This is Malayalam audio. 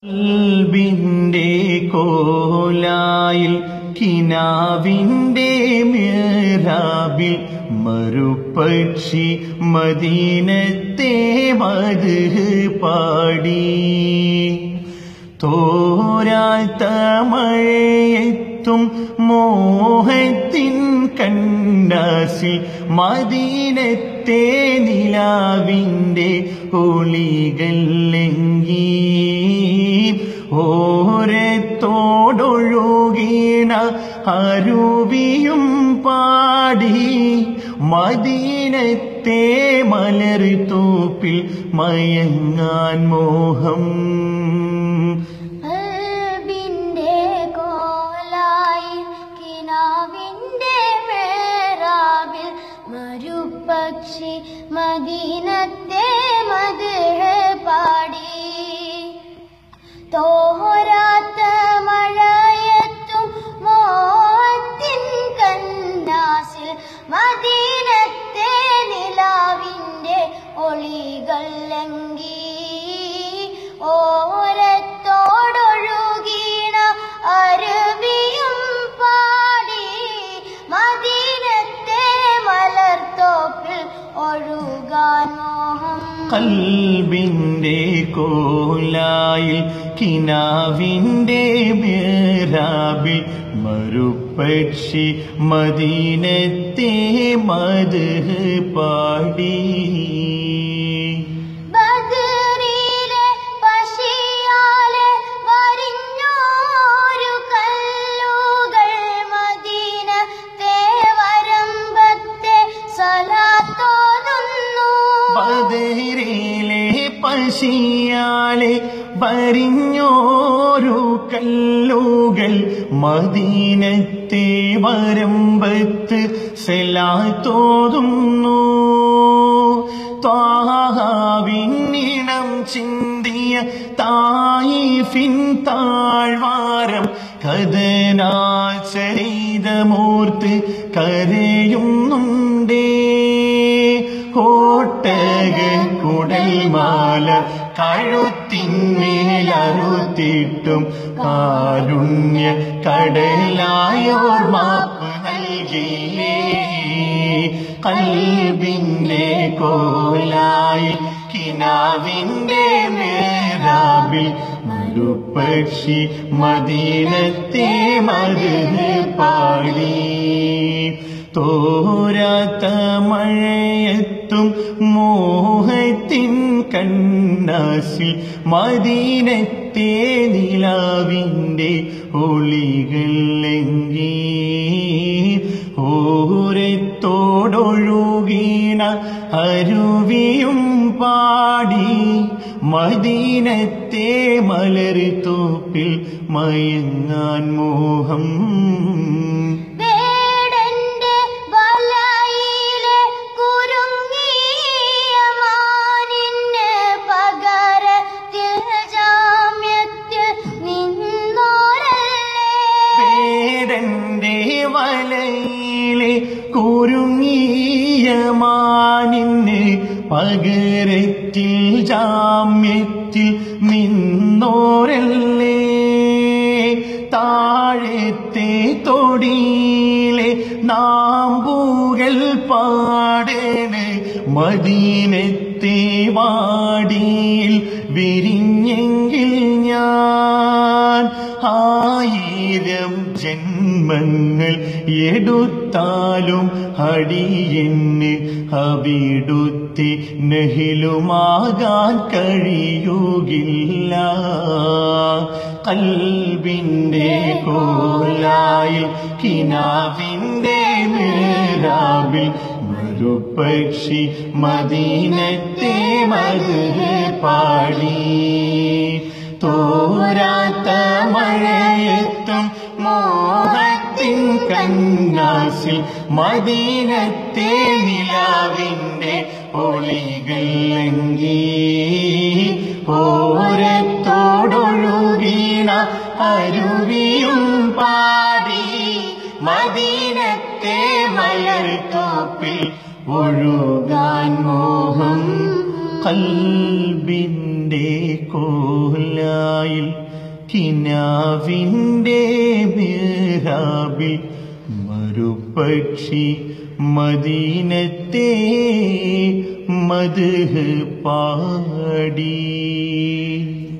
കൽബിന്റെ കോലായിൽ കിനാവിന്റെ മേറാബിൽ മറുപക്ഷി മദീനത്തെ മത് പാടി തോരാത്ത മഴയെത്തും മോഹത്തിൻ കണ്ടാസിൽ മദീനത്തെ നിലാവിൻ്റെ ഒളികൾ ലംഘി ഓരത്തോടൊഴുകീണ അരുവിയും പാടി മദീനത്തെ മലർത്തൂപ്പിൽ മയങ്ങാൻ മോഹം കൽബിന്റെ കോലായി കിനാവിന്റെ മേറാബിൽ മരുപക്ഷി മദീനത്തെ മധുഹ പാടി തോരാത്ത മഴയത്തും മോഹത്തിൻ കന്നാസിൽ മദീനത്തെ നിലാവിന്റെ ഒളികൾ ലംഘി ഓരത്തോടൊഴുകീണ അരുവിയും പാടി മദീനത്തെ മലർത്തോപ്പിൽ ഒഴുകാൻ മോഹം കൽബിന്റെ കോലായിൽ കിനാവിന്റെ മേറാബിൽ മറുപക്ഷി മദീനത്തെ മത് പാടി ബദറിലെ പശിയാലെ വരിഞ്ഞോരു കല്ലുകൾ മദീനത്തെ വരമ്പത്തെ സലാത്തോതുന്നു ബദറിലെ പശിയാലെ വരിഞ്ഞോരു കല്ലുകൾ മദീനത്തെ വരമ്പത്ത് സെലാത്തോതുന്നു ത്വാഹാവിന്നിണം ചിന്തിയ തായിഫിൻ താഴ്വാരം കഥനാൽ ചരിതമൂർത്ത് കരയുന്നുണ്ടേ കോട്ടക കുടൽമാല കഴുത്തിന്മേലറുത്തിട്ടും കാരുണ്യ കടലായോർ മാപ്പ് നൽകിയില്ലേ കൽബിന്റെ കോലായി കിനാവിന്റെ മേരാബിൽ മരുപക്ഷി മദീനത്തെ മരുന്ന് പാടി തോരാത്ത മഴയത്തും മോഹത്തിൻ കണ്ണാസിൽ മദീനത്തെ നിലാവിൻ്റെ ഒളികൾ ലംഘി ഓരത്തോടൊഴുകീണ അരുവിയും പാടി മദീനത്തെ മലർത്തോപ്പിൽ മയങ്ങാൻ മോഹം വേടന്റെ വലയിലെ കുരുങ്ങിയ മാനിന് പകരത്തിൽ ജാമ്യത്തിൽ നിന്നോരല്ലേ വേടന്റെ വലയിലെ കുരുങ്ങിയ മാനിന് പകരത്തിൽ ജാമ്യത്തിൽ നിന്നോരല്ലേ താഴത്തെ തൊടിയിലെ നാമ്പൂകൾ പാടേണ് മദീനത്തെ വാടിയിൽ വിരിഞ്ഞെങ്കിൽ ഞാൻ ആയിരം ജന്മങ്ങൾ എടുത്താലും അടിയെന്ന് അവിടുത്തെ നഹിലുമാകാൻ കഴിയുകില്ല കൽബിന്റെ കോലായിൽ കിനാവിന്റെ മേരാബിൽ മറുപക്ഷി മദീനത്തെ മത് പാടി തോരാത്ത മഴയത്തും മോഹത്തിൻ കന്നാസിൽ മദീനത്തെ നിലാവിന്റെ ഒളികൾ ലംഘി ഓരത്തോടൊഴുകീണ അരുവിയും പാടി മദീനത്തെ മലർത്തോപ്പിൽ ഒഴുകാൻ മോഹം കൽബിന്റെ എൻ്റെ കോലായിൽ കിനാവിൻ്റെ മിറാബിൽ മറുപക്ഷി മദീനത്തെ മധു പാടി